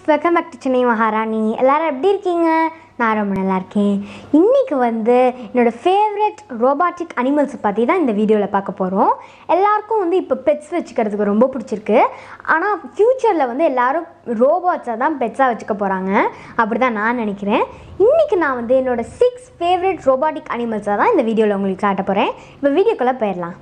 welcome back to Chennai மகாராணி எல்லாரும் எப்படி இருக்கீங்க நான் ரொம்ப நல்லா இருக்கேன் இன்றைக்கி வந்து என்னோடய ஃபேவரட் ரோபாட்டிக் அனிமல்ஸை பற்றி தான் இந்த வீடியோவில் பார்க்க போகிறோம் எல்லாருக்கும் வந்து இப்போ பெட்ஸ் வச்சுக்கிறதுக்கு ரொம்ப பிடிச்சிருக்கு ஆனால் ஃப்யூச்சரில் வந்து எல்லாரும் ரோபாட்ஸை தான் பெட்ஸாக வச்சுக்க போகிறாங்க அப்படி தான் நான் நினைக்கிறேன் இன்றைக்கி நான் வந்து என்னோடய சிக்ஸ் ஃபேவரட் ரோபாட்டிக் அனிமல்ஸை தான் இந்த வீடியோவில் உங்களுக்கு காட்ட போகிறேன் இப்போ வீடியோக்குள்ளே போயிடலாம்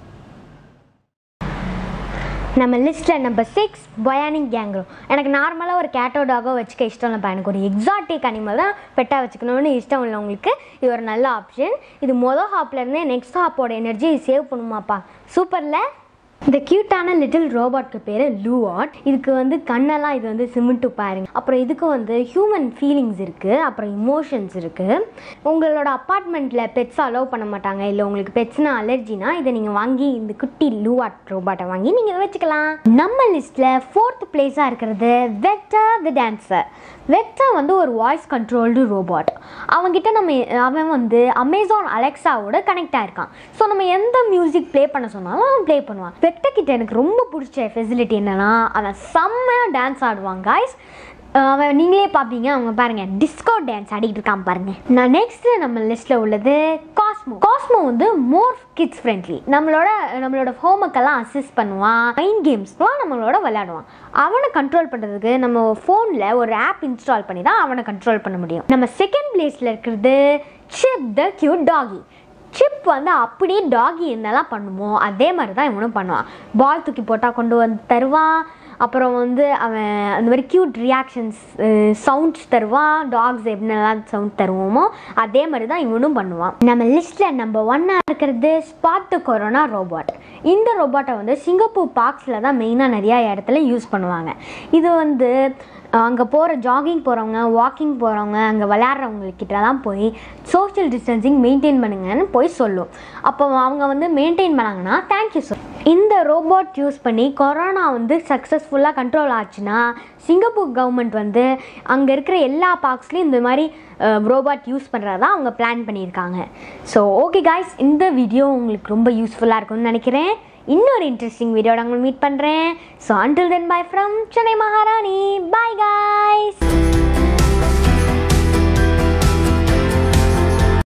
நம்ம லிஸ்ட்டில் நம்பர் சிக்ஸ் பயானிக் கேங்க்ரோ எனக்கு நார்மலாக ஒரு கேட்டோ டாகோ வச்சுக்க இஷ்டம் இல்லைப்பா எனக்கு ஒரு எக்ஸாட்டிக் அனிமல் தான் பெட்டாக வச்சுக்கணும்னு இஷ்டம் உள்ளவங்களுக்கு இது ஒரு நல்ல ஆப்ஷன் இது மொதல் ஹாப்லேருந்தே நெக்ஸ்ட் ஹாப்போட எனர்ஜி சேவ் பண்ணுமாப்பா சூப்பரில் இந்த க்யூட்டான லிட்டில் ரோபாட்க்கு பேர் லூவாட் இதுக்கு வந்து கண்ணெல்லாம் இது வந்து சிமெண்ட்டு பாருங்க அப்புறம் இதுக்கு வந்து ஹியூமன் ஃபீலிங்ஸ் இருக்குது அப்புறம் இமோஷன்ஸ் இருக்குது உங்களோட அப்பார்ட்மெண்ட்டில் பெட்ஸ் அலோவ் பண்ண மாட்டாங்க இல்லை உங்களுக்கு பெட்ஸ்னா அலர்ஜினா இதை நீங்கள் வாங்கி இந்த குட்டி லூவாட் ரோபாட்டை வாங்கி நீங்கள் வச்சுக்கலாம் நம்ம லிஸ்ட்டில் ஃபோர்த் பிளேஸாக இருக்கிறது வெக்டா தி டான்ஸர் வெக்டா வந்து ஒரு வாய்ஸ் கண்ட்ரோல்டு ரோபாட் அவன்கிட்ட நம்ம அவன் வந்து அமேசான் அலெக்ஸாவோட கனெக்ட் ஆயிருக்கான் ஸோ நம்ம எந்த மியூசிக் ப்ளே பண்ண சொன்னாலும் அவன் ப்ளே பண்ணுவான் வெக்டா கிட்ட எனக்கு ரொம்ப பிடிச்ச ஃபெசிலிட்டி என்னன்னா அவன் செம்மையாக டான்ஸ் ஆடுவான் காய்ஸ் அவன் நீங்களே பார்ப்பீங்க அவங்க பாருங்க டிஸ்கோ டான்ஸ் ஆடிக்கிட்டு இருக்கான் பாருங்க நான் நெக்ஸ்ட் நம்ம லிஸ்ட்ல உள்ளது காஸ்மோ காஸ்மோ வந்து மோர் கிட்ஸ் ஃப்ரெண்ட்லி நம்மளோட நம்மளோட ஹோம்ஒர்க்கெல்லாம் அசிஸ்ட் பண்ணுவான் மைண்ட் கேம்ஸ்லாம் நம்மளோட விளையாடுவான் அவனை கண்ட்ரோல் பண்ணுறதுக்கு நம்ம ஃபோனில் ஒரு ஆப் இன்ஸ்டால் பண்ணி தான் அவனை கண்ட்ரோல் பண்ண முடியும் நம்ம செகண்ட் பிளேஸில் இருக்கிறது chip the cute doggy chip வந்து அப்படியே டாகி என்னெல்லாம் பண்ணுமோ அதே மாதிரி தான் இவனும் பண்ணுவான் பால் தூக்கி போட்டால் கொண்டு வந்து தருவான் அப்புறம் வந்து அவன் அந்த மாதிரி க்யூட் ரியாக்ஷன்ஸ் சவுண்ட்ஸ் தருவான் டாக்ஸ் எப்படினெல்லாம் சவுண்ட் தருவோமோ அதே மாதிரி தான் இவனும் பண்ணுவான் நம்ம லிஸ்ட்டில் நம்பர் ஒன்னாக இருக்கிறது ஸ்பாட் த கொரோனா ரோபாட் இந்த ரோபாட்டை வந்து சிங்கப்பூர் பார்க்ஸில் தான் மெயினாக நிறையா இடத்துல யூஸ் பண்ணுவாங்க இது வந்து அங்கே போகிற ஜாகிங் போகிறவங்க வாக்கிங் போகிறவங்க அங்கே விளையாடுறவங்கக்கிட்டலாம் போய் சோஷியல் டிஸ்டன்சிங் மெயின்டைன் பண்ணுங்கன்னு போய் சொல்லும் அப்போ அவங்க வந்து மெயின்டைன் பண்ணாங்கன்னா தேங்க்யூ சார் இந்த ரோபோட் யூஸ் பண்ணி கொரோனா வந்து சக்ஸஸ்ஃபுல்லாக கண்ட்ரோல் ஆச்சுன்னா சிங்கப்பூர் கவர்மெண்ட் வந்து அங்கே இருக்கிற எல்லா பார்க்ஸ்லேயும் இந்த மாதிரி ரோபாட் யூஸ் பண்ணுறதா அவங்க பிளான் பண்ணியிருக்காங்க ஸோ ஓகே காய்ஸ் இந்த வீடியோ உங்களுக்கு ரொம்ப யூஸ்ஃபுல்லாக இருக்கும்னு நினைக்கிறேன் இன்னொரு இன்ட்ரெஸ்டிங் வீடியோட உங்களை மீட் பண்ணுறேன் so until then bye from Chennai Maharani bye guys